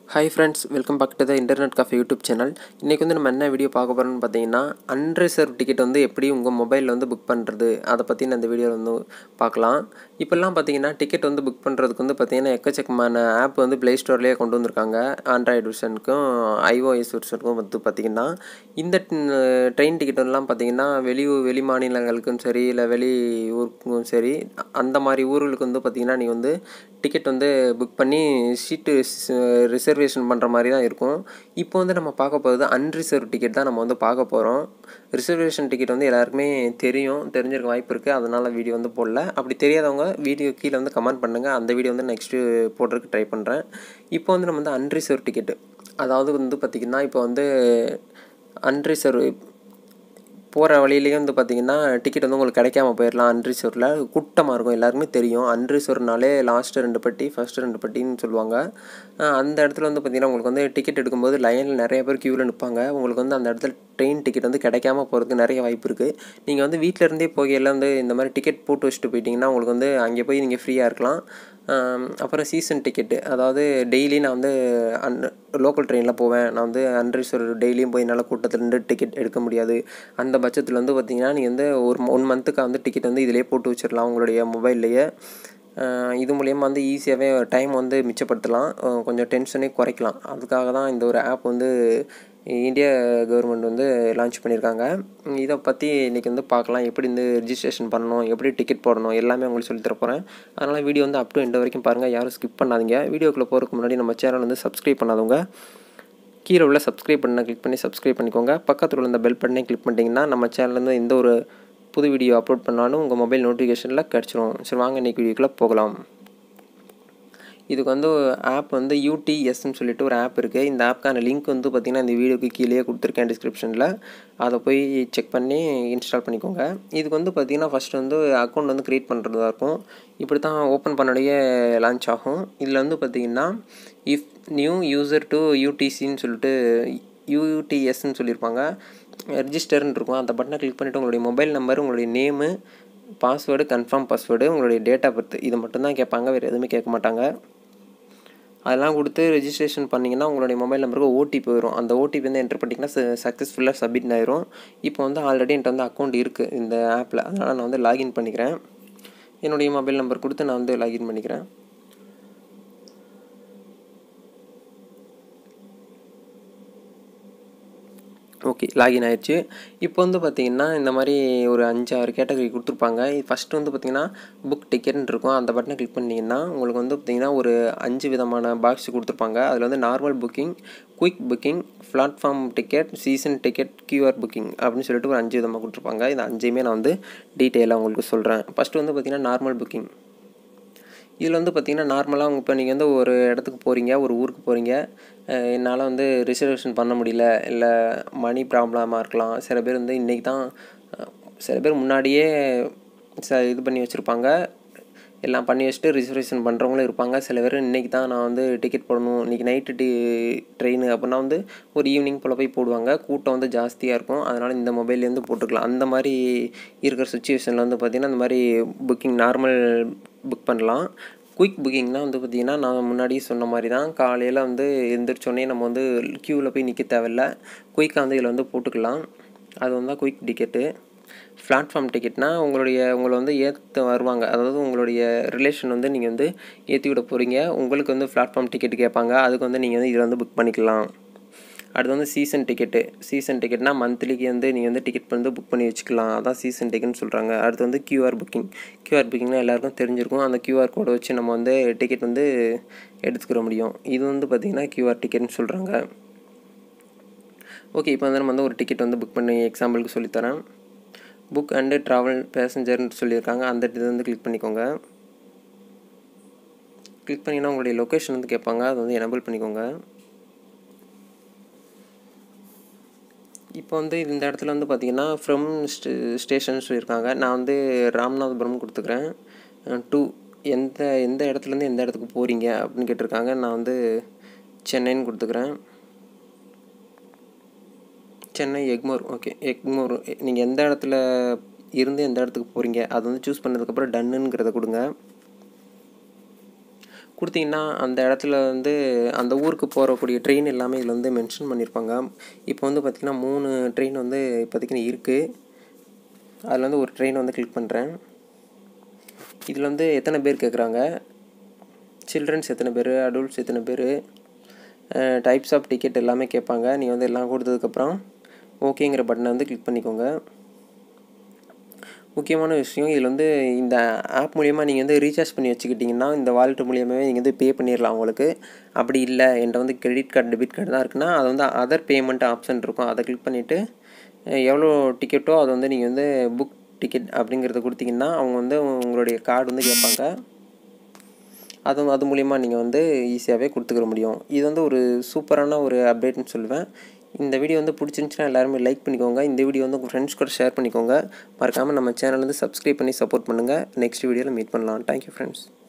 hi friends welcome back to the internet cafe YouTube channel இன்றைக்கி வந்து நம்ம என்ன வீடியோ பார்க்க போகிறோம்னு பார்த்தீங்கன்னா அன்ரிசர்வ் டிக்கெட் வந்து எப்படி உங்கள் மொபைலில் வந்து புக் பண்ணுறது அதை பற்றி நான் இந்த வீடியோவில் வந்து பார்க்கலாம் இப்போல்லாம் பார்த்தீங்கன்னா டிக்கெட் வந்து புக் பண்ணுறதுக்கு வந்து பார்த்தீங்கன்னா எக்கச்சக்கமான ஆப் வந்து ப்ளே ஸ்டோர்லேயே கொண்டு வந்திருக்காங்க ஆண்ட்ராய்டு வெர்ஷனுக்கும் ஐஓஎஸ் வெர்ஷனுக்கும் வந்து பார்த்திங்கன்னா இந்த ட்ரெயின் டிக்கெட்டெல்லாம் பார்த்தீங்கன்னா வெளி வெளி மாநிலங்களுக்கும் சரி இல்லை வெளி ஊருக்கும் சரி அந்த மாதிரி ஊர்களுக்கு வந்து பார்த்திங்கன்னா நீங்கள் வந்து டிக்கெட் வந்து புக் பண்ணி சீட்டு ரிசர்வேஷன் பண்ணுற மாதிரி தான் இருக்கும் இப்போ வந்து நம்ம பார்க்க போகிறது அன்ரிசர்வ் டிக்கெட் தான் நம்ம வந்து பார்க்க போகிறோம் ரிசர்வேஷன் டிக்கெட் வந்து எல்லாருக்குமே தெரியும் தெரிஞ்சிருக்க வாய்ப்பு இருக்குது அதனால் வீடியோ வந்து போடல அப்படி தெரியாதவங்க வீடியோ கீழே வந்து கமெண்ட் பண்ணுங்கள் அந்த வீடியோ வந்து நெக்ஸ்ட்டு போடுறதுக்கு ட்ரை பண்ணுறேன் இப்போ வந்து நம்ம வந்து அன்ரிசர்வ் டிக்கெட்டு அதாவது வந்து பார்த்திங்கன்னா இப்போ வந்து அன்ரிசர்வ் போகிற வழியிலேயே வந்து பார்த்திங்கன்னா டிக்கெட் வந்து உங்களுக்கு கிடைக்காம போயிடலாம் அன்ரிசர்வில் கூட்டமாக இருக்கும் எல்லாருக்குமே தெரியும் அன்ரிசர்வ்னாலே லாஸ்ட்டு ரெண்டு பட்டி ஃபஸ்ட்டு ரெண்டு பட்டின்னு சொல்லுவாங்க அந்த இடத்துல வந்து பார்த்திங்கன்னா உங்களுக்கு வந்து டிக்கெட் எடுக்கும்போது லைனில் நிறைய பேர் க்யூவில் நிற்பாங்க உங்களுக்கு வந்து அந்த இடத்துல ட்ரெயின் டிக்கெட் வந்து கிடைக்காம போகிறதுக்கு நிறைய வாய்ப்பு இருக்குது நீங்கள் வந்து வீட்டில் இருந்தே போகையில் வந்து இந்த மாதிரி டிக்கெட் போட்டு வச்சுட்டு போயிட்டீங்கன்னா உங்களுக்கு வந்து அங்கே போய் நீங்கள் ஃப்ரீயாக இருக்கலாம் அப்புறம் சீசன் டிக்கெட்டு அதாவது டெய்லி நான் வந்து அன் லோக்கல் ட்ரெயினில் போவேன் நான் வந்து அன்ரிசர்வ் டெய்லியும் போய் என்னால் கூட்டத்தில் இருந்து டிக்கெட் எடுக்க முடியாது அந்த பட்சத்தில் வந்து பார்த்திங்கன்னா நீங்கள் வந்து ஒரு ஒன் மந்த்துக்கு வந்து டிக்கெட் வந்து இதிலே போட்டு வச்சிடலாம் உங்களுடைய மொபைல்லையே இது மூலயமா வந்து ஈஸியாகவே டைம் வந்து மிச்சப்படுத்தலாம் கொஞ்சம் டென்ஷனே குறைக்கலாம் அதுக்காக தான் இந்த ஒரு ஆப் வந்து இந்திய கவர்மெண்ட் வந்து லான்ச் பண்ணியிருக்காங்க இதை பற்றி இன்றைக்கி வந்து பார்க்கலாம் எப்படி வந்து ரிஜிஸ்ட்ரேஷன் பண்ணணும் எப்படி டிக்கெட் போடணும் எல்லாமே உங்களுக்கு சொல்லி தரப்போகிறேன் அதனால் வீடியோ வந்து அப் டு எண்ட் வரைக்கும் பாருங்கள் யாரும் ஸ்கிப் பண்ணாதீங்க வீடியோக்குள்ளே போகிறதுக்கு முன்னாடி நம்ம சேனல் வந்து சப்ஸ்கிரைப் பண்ணாதவங்க கீழே உள்ள சப்ஸ்கிரைப் பண்ண கிளிக் பண்ணி சப்ஸ்கிரைப் பண்ணிக்கோங்க பக்கத்தில் உள்ள இந்த பெல் பட்டனை கிளிக் பண்ணிட்டீங்கன்னா நம்ம சேனல்லேருந்து எந்த ஒரு புது வீடியோ அப்லோட் பண்ணாலும் உங்கள் மொபைல் நோட்டிஃபிகேஷனில் கிடச்சிரும் சரி வாங்க இன்றைக்கி வீடியோக்குள்ளே போகலாம் இதுக்கு வந்து ஆப் வந்து யூடிஎஸ்ன்னு சொல்லிட்டு ஒரு ஆப் இருக்குது இந்த ஆப்க்கான லிங்க் வந்து பார்த்திங்கன்னா இந்த வீடியோக்கு கீழே கொடுத்துருக்கேன் டிஸ்கிரிப்ஷனில் அதை போய் செக் பண்ணி இன்ஸ்டால் பண்ணிக்கோங்க இதுக்கு வந்து பார்த்திங்கன்னா ஃபஸ்ட் வந்து அக்கௌண்ட் வந்து க்ரியேட் பண்ணுறதா இருக்கும் இப்படி தான் ஓப்பன் பண்ணடைய லான்ச் ஆகும் இதில் வந்து பார்த்திங்கன்னா இஃப் நியூ யூசர் டு யூடிசின்னு சொல்லிட்டு யூடிஎஸ்ன்னு சொல்லியிருப்பாங்க ரிஜிஸ்டர்னு இருக்கும் அந்த பட்டனை கிளிக் பண்ணிவிட்டு உங்களுடைய மொபைல் நம்பர் உங்களுடைய நேமு பாஸ்வேர்டு கன்ஃபார்ம் பாஸ்வேர்டு உங்களுடைய டேட் ஆஃப் பர்த் இது மட்டும்தான் கேட்பாங்க வேறு எதுவுமே கேட்க மாட்டாங்க அதெல்லாம் கொடுத்து ரெஜிஸ்ட்ரேஷன் பண்ணிங்கன்னா உங்களுடைய மொபைல் நம்பருக்கு ஓடிபி வரும் அந்த ஓடிபி வந்து என்ட்ரு பண்ணிங்கன்னா சக்ஸஸ்ஃபுல்லாக சப்மிட் ஆயிரும் இப்போ வந்து ஆல்ரெடி என்கிட்ட வந்து அக்கௌண்ட் இருக்குது இந்த ஆப்பில் அதனால் நான் வந்து லாகின் பண்ணிக்கிறேன் என்னுடைய மொபைல் நம்பர் கொடுத்து நான் வந்து லாகின் பண்ணிக்கிறேன் ஓகே லாகின் ஆயிடுச்சு இப்போ வந்து பார்த்திங்கன்னா இந்த மாதிரி ஒரு அஞ்சு ஆறு கேட்டகரி கொடுத்துருப்பாங்க ஃபஸ்ட்டு வந்து பார்த்திங்கன்னா புக் டிக்கெட்னு இருக்கும் அந்த பட்டனை கிளிக் பண்ணிங்கன்னா உங்களுக்கு வந்து பார்த்திங்கன்னா ஒரு அஞ்சு விதமான பாக்ஸ் கொடுத்துருப்பாங்க அதில் வந்து normal booking quick booking platform ticket season ticket QR booking அப்படின்னு சொல்லிட்டு ஒரு அஞ்சு விதமாக கொடுத்துருப்பாங்க இந்த அஞ்சையுமே நான் வந்து டீட்டெயிலாக உங்களுக்கு சொல்கிறேன் ஃபஸ்ட்டு வந்து பார்த்திங்கன்னா நார்மல் புக்கிங் இதில் வந்து பார்த்திங்கன்னா நார்மலாக இப்போ நீங்கள் வந்து ஒரு இடத்துக்கு போகிறீங்க ஒரு ஊருக்கு போகிறீங்க என்னால் வந்து ரிசர்வேஷன் பண்ண முடியல இல்லை மணி ப்ராப்ளமாக இருக்கலாம் சில பேர் வந்து இன்றைக்கி தான் சில பேர் முன்னாடியே ச இது பண்ணி வச்சுருப்பாங்க எல்லாம் பண்ணி வச்சுட்டு ரிசர்வேஷன் பண்ணுறவங்களும் இருப்பாங்க சில பேர் இன்றைக்கி தான் நான் வந்து டிக்கெட் போடணும் இன்றைக்கி நைட்டு டி ட்ரெயின் அப்படின்னா வந்து ஒரு ஈவினிங் போல் போய் போடுவாங்க கூட்டம் வந்து ஜாஸ்தியாக இருக்கும் அதனால் இந்த மொபைல்லேருந்து போட்டுக்கலாம் அந்த மாதிரி இருக்கிற சுச்சுவேஷனில் வந்து பார்த்திங்கன்னா இந்த மாதிரி புக்கிங் நார்மல் புக் பண்ணலாம் குயிக் புக்கிங்னால் வந்து பார்த்திங்கன்னா நான் முன்னாடியே சொன்ன மாதிரி தான் காலையில் வந்து எந்திரிச்சோடனே நம்ம வந்து க்யூவில் போய் நிற்க தேவையில்ல குயிக்காக வந்து இதில் வந்து போட்டுக்கலாம் அது வந்து குயிக் டிக்கெட்டு பிளாட்ஃபார்ம் டிக்கெட்னால் உங்களுடைய உங்களை வந்து ஏற்ற வருவாங்க அதாவது உங்களுடைய ரிலேஷன் வந்து நீங்கள் வந்து ஏற்றி விட போகிறீங்க உங்களுக்கு வந்து பிளாட்ஃபார்ம் டிக்கெட் கேட்பாங்க அதுக்கு வந்து நீங்கள் வந்து இதில் வந்து புக் பண்ணிக்கலாம் அடுத்து வந்து சீசன் டிக்கெட்டு சீசன் டிக்கெட்னா மந்த்லிக்கு வந்து நீங்கள் வந்து டிக்கெட் வந்து புக் பண்ணி வச்சுக்கலாம் அதான் சீசன் டிக்கெட்னு சொல்கிறாங்க அடுத்து வந்து கியூஆர் புக்கிங் கியூஆர் புக்கிங்னா எல்லாருக்கும் தெரிஞ்சிருக்கும் அந்த கியூஆர் கோடை வச்சு நம்ம வந்து டிக்கெட் வந்து எடுத்துக்கிற முடியும் இது வந்து பார்த்திங்கன்னா கியூஆர் டிக்கெட்னு சொல்கிறாங்க ஓகே இப்போ வந்து நம்ம வந்து ஒரு டிக்கெட் வந்து புக் பண்ணி எக்ஸாம்பிளுக்கு சொல்லித்தரேன் புக் அண்டு ட்ராவல் பேசஞ்சர்னு சொல்லியிருக்காங்க அந்த இது வந்து கிளிக் பண்ணிக்கோங்க கிளிக் பண்ணிங்கன்னா உங்களுடைய லொக்கேஷன் வந்து கேட்பாங்க அதை வந்து எனபிள் பண்ணிக்கோங்க இப்போ வந்து இந்த இடத்துல வந்து பார்த்திங்கன்னா ஃப்ரம் ஸ்டேஷன் சொல்லியிருக்காங்க நான் வந்து ராமநாதபுரம் கொடுத்துக்கிறேன் டூ எந்த எந்த இடத்துலேருந்து எந்த இடத்துக்கு போகிறீங்க அப்படின்னு கேட்டிருக்காங்க நான் வந்து சென்னைன்னு கொடுத்துக்கிறேன் சென்னை எக்மோர் ஓகே எக்மோர் நீங்கள் எந்த இடத்துல இருந்து எந்த இடத்துக்கு போகிறீங்க அது வந்து சூஸ் பண்ணதுக்கப்புறம் டன்னுங்கிறத கொடுங்க கொடுத்தீங்கன்னா அந்த இடத்துல வந்து அந்த ஊருக்கு போகக்கூடிய ட்ரெயின் எல்லாமே இதில் வந்து மென்ஷன் பண்ணியிருப்பாங்க இப்போ வந்து பார்த்திங்கன்னா மூணு ட்ரெயின் வந்து இப்போதைக்கு இருக்குது அதில் வந்து ஒரு ட்ரெயின் வந்து கிளிக் பண்ணுறேன் இதில் வந்து எத்தனை பேர் கேட்குறாங்க சில்ட்ரன்ஸ் எத்தனை பேர் அடல்ட்ஸ் எத்தனை பேர் டைப்ஸ் ஆஃப் டிக்கெட் எல்லாமே கேட்பாங்க நீங்கள் வந்து எல்லாம் கொடுத்ததுக்கப்புறம் ஓகேங்கிற பட்டனை வந்து கிளிக் பண்ணிக்கோங்க முக்கியமான விஷயம் இதில் வந்து இந்த ஆப் மூலியமாக நீங்கள் வந்து ரீசார்ஜ் பண்ணி வச்சுக்கிட்டிங்கன்னா இந்த வாலெட் மூலியமாகவே நீங்கள் வந்து பே பண்ணிடலாம் உங்களுக்கு அப்படி இல்லை என்கிட்ட வந்து கிரெடிட் கார்டு டெபிட் கார்டு தான் இருக்குன்னா அது வந்து அதர் பேமெண்ட் ஆப்ஷன் இருக்கும் அதை கிளிக் பண்ணிவிட்டு எவ்வளோ டிக்கெட்டோ அதை வந்து நீங்கள் வந்து புக் டிக்கெட் அப்படிங்கிறத கொடுத்தீங்கன்னா அவங்க வந்து உங்களுடைய கார்டு வந்து கேட்பாங்க அது அது மூலிமா நீங்கள் வந்து ஈஸியாகவே கொடுத்துக்கிற முடியும் இது வந்து ஒரு சூப்பரான ஒரு அப்டேட்னு சொல்லுவேன் இந்த வீடியோ வந்து பிடிச்சிருந்துச்சுன்னா எல்லாருமே லைக் பண்ணிக்கோங்க இந்த வீடியோ வந்து உங்கள் ஃப்ரெண்ட்ஸ் கூட ஷேர் பண்ணிக்கோங்க மறக்காமல் நம்ம சேனல் வந்து சப்ஸ்கிரைப் பண்ணி சப்போர்ட் பண்ணுங்கள் நெக்ஸ்ட் வீடியோவில் மீட் பண்ணலாம் தேங்க்யூ ஃப்ரெண்ட்ஸ்